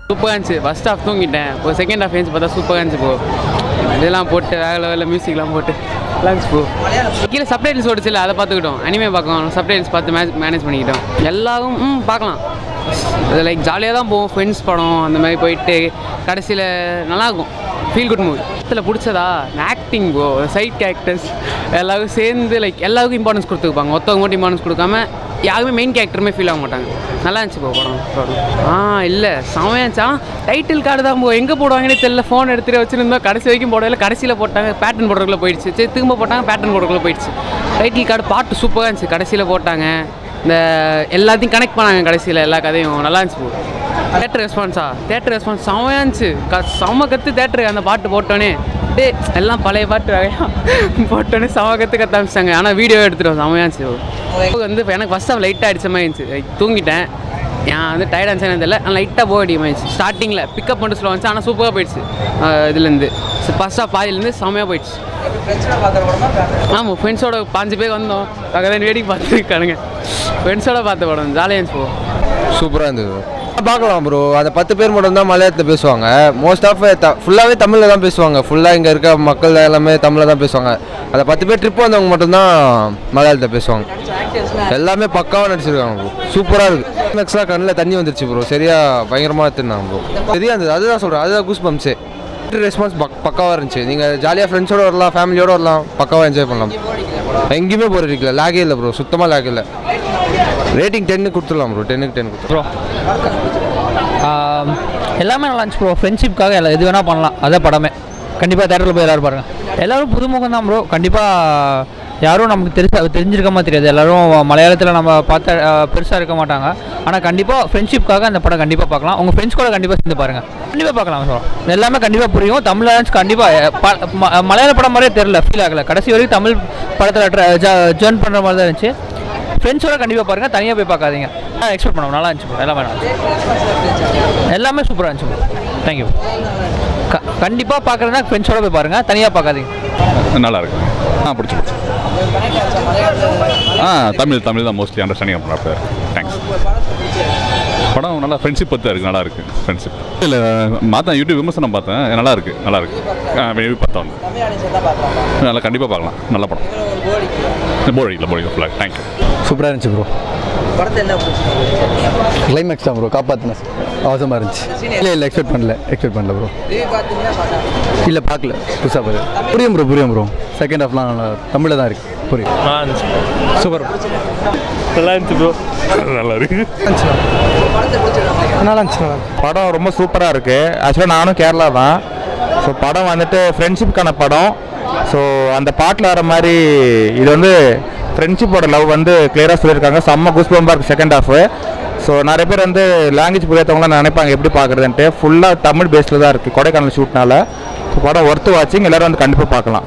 சூப்பராக இருந்துச்சு first half தூங்கிட்டேன் இப்போ செகண்ட் ஹாஃப் ஏஞ்சி பார்த்தா சூப்பராக இருந்துச்சு ப்ரோ இதெல்லாம் போட்டு வேற லெவலில் மியூசிக்லாம் போட்டு லங்ஸ் ப்ரோ கீழே சப்டைட்டில்ஸ் ஓடிச்சுல அதை பார்த்துக்கிட்டோம் அனிமே பார்க்கலாம் சப்டைட்டில்ஸ் பார்த்து மேனேஜ் மேனேஜ் பண்ணிக்கிட்டோம் எல்லாரும் ம் பார்க்கலாம் அது லைக் ஜாலியாக தான் போகும் ஃப்ரெண்ட்ஸ் படம் அந்த மாதிரி போயிட்டு கடைசியில் நல்லாயிருக்கும் ஃபீல் குட் மூவி இதில் பிடிச்சதா ஆக்டிங் ப்ரோ சைட் கேரக்டர்ஸ் எல்லாரும் சேர்ந்து லைக் எல்லாருக்கும் இம்பார்ட்டன்ஸ் கொடுத்துருப்பாங்க ஒருத்தவங்க மட்டும் இம்பார்ட்டன்ஸ் கொடுக்காம யாருமே மெயின் கேரக்டருமே ஃபீல் ஆக மாட்டாங்க நல்லா இருந்துச்சு ப்ரோ படம் படம் ஆ இல்லை செமையா இருந்துச்சு ஆனால் டைட்டில் கார்டு தான் ப்ரோ எங்கே போடுவாங்கன்னே தெரியல ஃபோன் எடுத்துகிட்டு வச்சுருந்தோம் கடைசி வரைக்கும் போடல கடைசியில் போட்டாங்க பேட்டர்ன் போடுறதுக்குள்ள போயிடுச்சு சரி திரும்ப போட்டாங்க பேட்டர்ன் போடுறதுக்குள்ள போயிடுச்சு டைட்டில் கார்டு பாட்டு சூப்பராக இருந்துச்சு கடைசியில் போட்டாங்க இந்த எல்லாத்தையும் கனெக்ட் பண்ணாங்க கடைசியில் எல்லா கதையும் நல்லா இருந்துச்சு ப்ரோ தேட்டர் ரெஸ்பான்ஸா தேட்டர் ரெஸ்பான்ஸ் செமையா இருந்துச்சு க செம கற்று தேட்டரு அந்த பாட்டு போட்டோன்னே டே எல்லாம் பழைய பாட்டு வகையா போட்டோன்னே செம கற்று கத்த ஆரம்பிச்சிட்டாங்க ஆனால் வீடியோ எடுத்துட்டோம் செமையா இருந்துச்சு bro. வந்து இப்ப எனக்கு ஃபஸ்ட் ஆஃப் லைட்டாக அடிச்ச மாதிரி இருந்துச்சு Like, தூங்கிட்டேன் ஏன் வந்து டயர்ட் ஆச்சு தெரியல ஆனால் லைட்டாக போக அடிக்க மாதிரி ஸ்டார்டிங்கில் பிக்கப் பண்ணிட்டு ஸ்லோ வந்துச்சு ஆனால் சூப்பராக போயிடுச்சு அஹ் இதுலேருந்து ஃபஸ்ட் ஆஃப் பாதியிலேருந்து செமையாக போயிடுச்சு ஆமாம் ஃப்ரெண்ட்ஸோட பாஞ்சு பேர் வந்தோம் பக்கத்தில் வேடிக்கை பார்த்துருக்கானுங்க ஃப்ரெண்ட்ஸோட பார்த்த படம் ஜாலியாக இருந்துச்சு போ சூப்பராக இருந்தது பார்க்கலாம் ப்ரோ அந்த பத்து பேர் மட்டும் தான் மலையாளத்தில் பேசுவாங்க மோஸ்ட் ஆஃப் ஃபுல்லாகவே தமிழில் தான் பேசுவாங்க ஃபுல்லாக இங்கே இருக்க மக்கள் எல்லாமே தமிழில் தான் பேசுவாங்க அந்த பத்து பேர் ட்ரிப் வந்தவங்க மட்டும்தான் மலையாளத்தில் பேசுவாங்க எல்லாமே பக்காவாக நடிச்சிருக்காங்க ப்ரோ சூப்பராக இருக்குது மேக்ஸ்லாம் கண்ணில் தண்ணி வந்துருச்சு ப்ரோ சரியா பயங்கரமாக எடுத்துருந்தாங்க ப்ரோ சரியா இருந்தது அதுதான் சொல்கிறேன் அதுதான் கூஸ் பம்ப்ஸே ரெஸ்பான்ஸ் பக் பக்காவாக இருந்துச்சு நீங்கள் ஜாலியாக ஃப்ரெண்ட்ஸோட வரலாம் ஃபேமிலியோட வரலாம் பக்காவாக என்ஜாய் பண்ணலாம் எங்கேயுமே போகிற இருக்கல லேகே இல்லை ப்ரோ சுத்தமாக லேக் இல்லை ரேட்டிங் டென்னு கொடுத்துடலாம் ப்ரோ டென்னுக்கு டென் கொடுத்துருலாம் ப்ரோ எல்லாமே நல்லா இருந்துச்சு ப்ரோ ஃப்ரெண்ட்ஷிப்காக எல்லாம் எது வேணால் பண்ணலாம் அதான் படமே கண்டிப்பாக தேட்டரில் போய் எல்லாரும் பாருங்கள் எல்லோரும் புதுமுகம் தான் ப்ரோ கண்டிப்பாக யாரும் நமக்கு தெரிஞ்ச தெரிஞ்சிருக்கமா தெரியாது எல்லோரும் மலையாளத்தில் நம்ம பார்த்த பெருசாக இருக்க மாட்டாங்க ஆனால் கண்டிப்பாக ஃப்ரெண்ட்ஷிப்காக அந்த படம் கண்டிப்பாக பார்க்கலாம் உங்கள் ஃப்ரெண்ட்ஸ் கூட கண்டிப்பாக சேர்ந்து பாருங்கள் கண்டிப்பாக பார்க்கலாம் ப்ரோ எல்லாமே கண்டிப்பாக புரியும் தமிழ் கண்டிப்பாக மலையாள படம் மாதிரியே தெரில ஃபீல் ஆகலை கடைசி வரைக்கும் தமிழ் படத்தில் ஜாயின் பண்ணுற மாதிரி தான் இருந்துச்சு ஃப்ரெண்ட்ஸோட கண்டிப்பாக பாருங்கள் தனியாக போய் பார்க்காதீங்க எக்ஸ்பெக்ட் பண்ணோம் நல்லா இருந்துச்சு bro. எல்லாமே நல்லா இருந்துச்சு எல்லாமே சூப்பராக இருந்துச்சு ப்ரோ தேங்க்யூ க கண்டிப்பாக பார்க்குறதுனா ஃப்ரெண்ட்ஸோட போய் பாருங்கள் தனியாக பார்க்காதீங்க நல்லா இருக்கு ஆ பிடிச்சி பிடிச்சி ஆ தமிழ் தமிழ் தான் மோஸ்ட்லி அண்டர்ஸ்டாண்டிங் பண்ணுறாப்ப தேங்க்ஸ் படம் நல்லா ஃப்ரெண்ட்ஷிப் பற்றி இருக்குது நல்லா இருக்குது ஃப்ரெண்ட்ஷிப் இல்லை பார்த்தேன் யூடியூப் விமர்சனம் பார்த்தேன் நல்லா இருக்கு நல்லா இருக்கு மேபி பார்த்தோம் நல்லா கண்டிப்பாக பார்க்கலாம் நல்ல படம் போர் அடிக்கல போர் அடிக்கல ஃபுல்லாக தேங்க்யூ சூப்பராக இருந்துச்சு ப்ரோ கிளைமேக்ஸ் தான் ப்ரோ காப்பாற்றினேன் அவசரமாக இருந்துச்சு இல்லை இல்லை எக்ஸ்பெக்ட் பண்ணல எக்ஸ்பெக்ட் பண்ணல ப்ரோ இல்லை பார்க்கல புதுசாக பாரு புரியும் ப்ரோ புரியும் ப்ரோ செகண்ட் ஹாஃப்லாம் நல்லா தமிழில் தான் இருக்குது புரியும் சூப்பர் நல்லா இருந்துச்சு ப்ரோ நல்லா இருக்கு நல்லா இருந்துச்சு நல்லா படம் ரொம்ப சூப்பராக இருக்குது ஆக்சுவலாக நானும் கேரளா தான் ஸோ படம் வந்துட்டு ஃப்ரெண்ட்ஷிப்கான படம் ஸோ அந்த பாட்டில் வர மாதிரி இது வந்து ஃப்ரெண்ட்ஷிப்போட லவ் வந்து கிளியராக சொல்லியிருக்காங்க செம்ம குஸ்பம்பா இருக்குது செகண்ட் ஹாஃபு ஸோ நிறைய பேர் வந்து லாங்குவேஜ் புரியாதவங்களாம் நினைப்பாங்க எப்படி பார்க்குறதுன்ட்டு ஃபுல்லாக தமிழ் பேஸில் தான் இருக்குது கொடைக்கானல் ஷூட்னால ஸோ படம் ஒர்த்து வாட்சிங் எல்லோரும் வந்து கண்டிப்பாக பார்க்கலாம்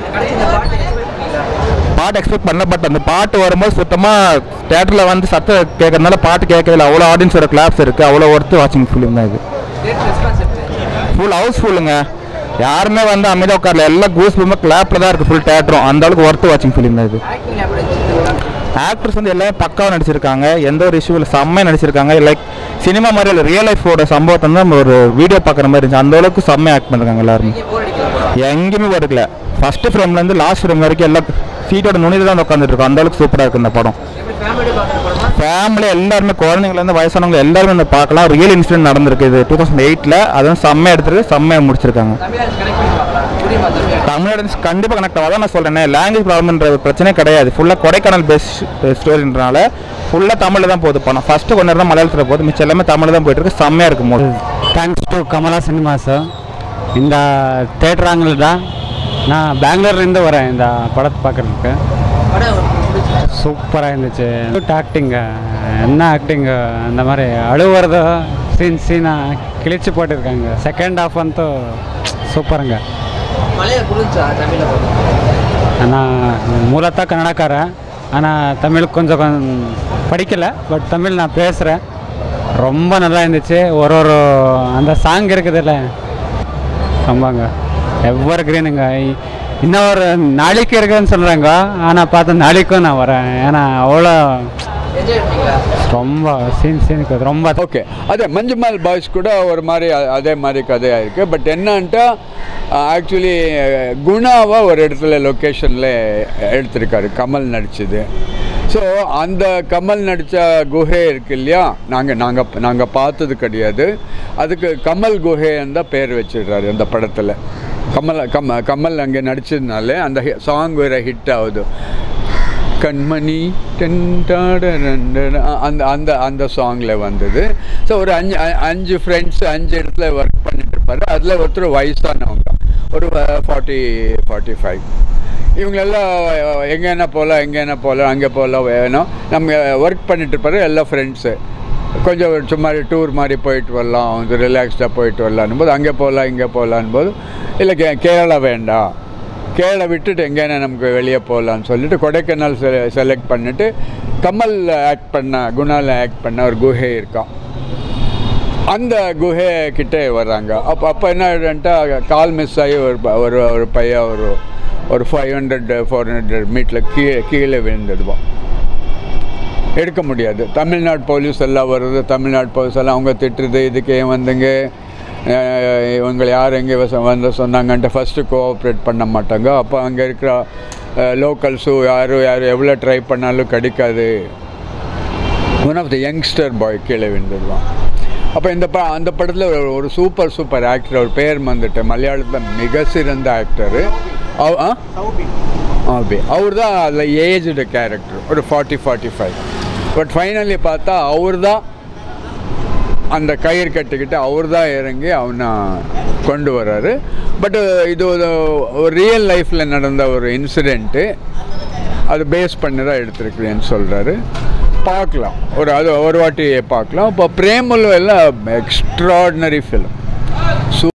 பாட்டு எக்ஸ்பெக்ட் பண்ணல பட் அந்த பாட்டு வரும்போது சுத்தமாக தேட்டரில் வந்து சத்தம் கேட்கறதுனால பாட்டு கேட்கவே இல்லை அவ்வளோ ஆடியன்ஸோட கிளாப்ஸ் இருக்குது அவ்வளோ ஒர்த்து வாட்சிங் ஃபிலிம் தான் இது ஃபுல் ஹவுஸ் ஃபுல்லுங்க யாருமே வந்து அமைதியாக உட்காரல எல்லாம் கூஸ் பூமா கிளாப்பில் தான் இருக்குது ஃபுல் தேட்டரும் அந்த அளவுக்கு ஒர்த்து வாட்சிங் ஃபிலிம் தான் இது ஆக்டர்ஸ் வந்து எல்லாமே பக்காவாக நடிச்சிருக்காங்க எந்த ஒரு இஷ்யூ இல்லை செம்மையாக நடிச்சிருக்காங்க லைக் சினிமா மாதிரி இல்லை ரியல் லைஃபோட சம்பவத்தை வந்து நம்ம ஒரு வீடியோ பார்க்குற மாதிரி இருந்துச்சு அந்த அளவுக்கு செம்மையாக ஆக்ட் பண்ணுறாங்க எல்லாருமே எங்கேயுமே வரல ஃபஸ்ட்டு ஃப்ரேம்லேருந்து லாஸ்ட் ஃப்ரேம் வரைக்கும் எல்லாம் சீட்டோட நுனியில் தான் உட்காந்துட்டு இருக்கோம் அந்த அளவுக்கு சூப்பராக இருக்குது இந்த படம் ஃபேமிலி எல்லாருமே குழந்தைங்கலேருந்து வயசானவங்க எல்லாருமே இந்த பார்க்கலாம் ரியல் இன்சிடென்ட் நடந்திருக்கு இது டூ தௌசண்ட் எயிட்டில் அதுவும் செம்மையாக எடுத்துருக்கு செம்மையாக முடிச்சிருக்காங்க தமிழ் கண்டிப்பாக கனெக்ட் ஆகும் அதான் நான் சொல்கிறேன் லாங்குவேஜ் ப்ராப்ளம்ன்ற ஒரு பிரச்சனை கிடையாது ஃபுல்லாக கொடைக்கானல் பேஸ் ஸ்டோரின்றனால ஃபுல்லாக தமிழில் தான் போகுது படம் ஃபஸ்ட்டு கொஞ்ச நேரம் தான் மலையாளத்தில் போகுது மிச்சம் எல்லாமே தமிழ் தான் போயிட்டு இருக்கு செம்மையாக இருக்கும் போது ಥ್ಯಾಂಕ್ಸ್ ಟು ಕಮಲಾ ಸಿನಿಮಾಸ್ இந்த தேட்டர் ஆங்கிள் தான் நான் பெங்களூர்லேருந்து வரேன் இந்த படத்தை பார்க்குறதுக்கு சூப்பராக இருந்துச்சு ஆக்டிங்கு என்ன ஆக்டிங்கு அந்த மாதிரி அழுவுறது சீன் சீனாக கிழிச்சு போட்டிருக்காங்க செகண்ட் ஹாஃப் ಅಂತೂ ಸೂಪರಂಗ நான் ಮೂಲತಃ ಕನ್ನಡಕಾರ ஆனால் தமிழ் கொஞ்சம் கொஞ்சம் படிக்கலை பட் தமிழ் நான் பேசுகிறேன் ரொம்ப நல்லா இருந்துச்சு ஒரு ஒரு அந்த சாங் இருக்குதுல்ல ரொம்பங்க எவ்வளோ க்ரீனுங்க இன்னும் ஒரு நாளைக்கு இருக்குதுன்னு சொல்கிறாங்க ஆனால் பார்த்தா நாளைக்கும் நான் வரேன் ஏன்னா அவ்வளோ ரொம்ப சீன் சீனுக்கு ரொம்ப ஓகே ಅದೇ ಮಂಜುಮಾಲ್ ಬಾಯ್ಸ್ ಕೂಡ ಅವ್ರ ಮಾರಿ ಅ- ಅದೇ ಮಾರಿ ಕதை ஆயிருக்கு பட் என்னன்ட்டா ஆக்சுவலி குணாவை ஒரு இடத்துல லொக்கேஷனில் எடுத்திருக்காரு கமல் நடிச்சது ஸோ அந்த கமல் நடித்த குஹை இருக்கு இல்லையா நாங்கள் நாங்கள் நாங்கள் பார்த்தது கிடையாது அதுக்கு கமல் குஹேன்னு தான் பேர் வச்சிடுறாரு அந்த படத்தில் கமல் கம கமல் அங்கே நடிச்சதுனால அந்த சாங் வேறு ஹிட் ஆகுது கண்மணி டென்டாடரண்டட அந்த அந்த அந்த சாங்கில் வந்தது ஸோ ஒரு அஞ்சு அ- அஞ்சு ஃப்ரெண்ட்ஸ் அஞ்சு இடத்துல ஒர்க் பண்ணிட்டு இருப்பாரு அதில் ஒருத்தர் வயசானவங்க ஒரு ஃபார்ட்டி ஃபார்ட்டி ஃபைவ் இவங்களெல்லாம் எங்கேனா போகலாம் எங்கேனா போகலாம் அங்கே போகலாம் வேணும் நம்ம ஒர்க் பண்ணிட்டு இருப்பாரு எல்லா ஃப்ரெண்ட்ஸு கொஞ்சம் ஒரு சும்மா டூர் மாதிரி போயிட்டு வரலாம் கொஞ்சம் ரிலாக்ஸ்டாக போயிட்டு வரலான் போது அங்கே போகலாம் இங்கே போகலான் போது இல்லை கே கேரளா வேண்டாம் கேரளா விட்டுட்டு எங்கேனா நமக்கு வெளியே போகலான்னு சொல்லிட்டு கொடைக்கானல் செ செலக்ட் பண்ணிட்டு கமல் ஆக்ட் பண்ண குணால ஆக்ட் பண்ண ஒரு குஹை இருக்கான் அந்த குஹை கிட்டே வர்றாங்க அப்போ அப்போ என்ன ஆகிடுன்ட்டா கால் மிஸ் ஆகி ஒரு ப- ஒரு ஒரு பையன் ஒரு ஒரு ஃபைவ் ஹண்ட்ரட் ஃபோர் ஹண்ட்ரட் மீட்டில் கீழே கீழே விழுந்துடுவான் எடுக்க முடியாது தமிழ்நாடு போலீஸ் எல்லாம் வருது தமிழ்நாடு போலீஸ் எல்லாம் அவங்க திட்டுறது இதுக்கு ஏன் வந்தீங்க அஹ் இவங்களை யார் எங்கே வச- வந்து சொன்னாங்கன்ட்டு ஃபஸ்ட்டு கோஆப்ரேட் பண்ண மாட்டாங்க அப்போ அங்கே இருக்கிற லோக்கல்ஸு யாரும் யாரும் எவ்வளோ ட்ரை பண்ணாலும் கிடைக்காது one of the youngster boy கீழே விழுந்துடுவான் அப்போ இந்த ப அந்த படத்தில் ஒரு ஒரு சூப்பர் சூப்பர் ஆக்டர் அவர் பேர் வந்துட்டு மலையாளத்தில் மிக சிறந்த ஆக்டரு ஆபி அவர் தான் அதில் ஏஜ்டு கேரக்டர் ஒரு forty forty five but finally பார்த்தா அவர் தான் அந்த கயிறு கட்டிக்கிட்டு அவர் தான் இறங்கி அவனை கொண்டு வர்றாரு பட் இது ஒரு ஒரு ரியல் லைஃப்பில் நடந்த ஒரு இன்சிடெண்ட்டு அது பேஸ் பண்ணி தான் எடுத்திருக்கிறேன்னு சொல்கிறாரு பார்க்கலாம் ஒரு அது ஒரு வாட்டி பார்க்கலாம் இப்போ பிரேமலு எல்லாம் எக்ஸ்ட்ராடினரி ஃபிலிம்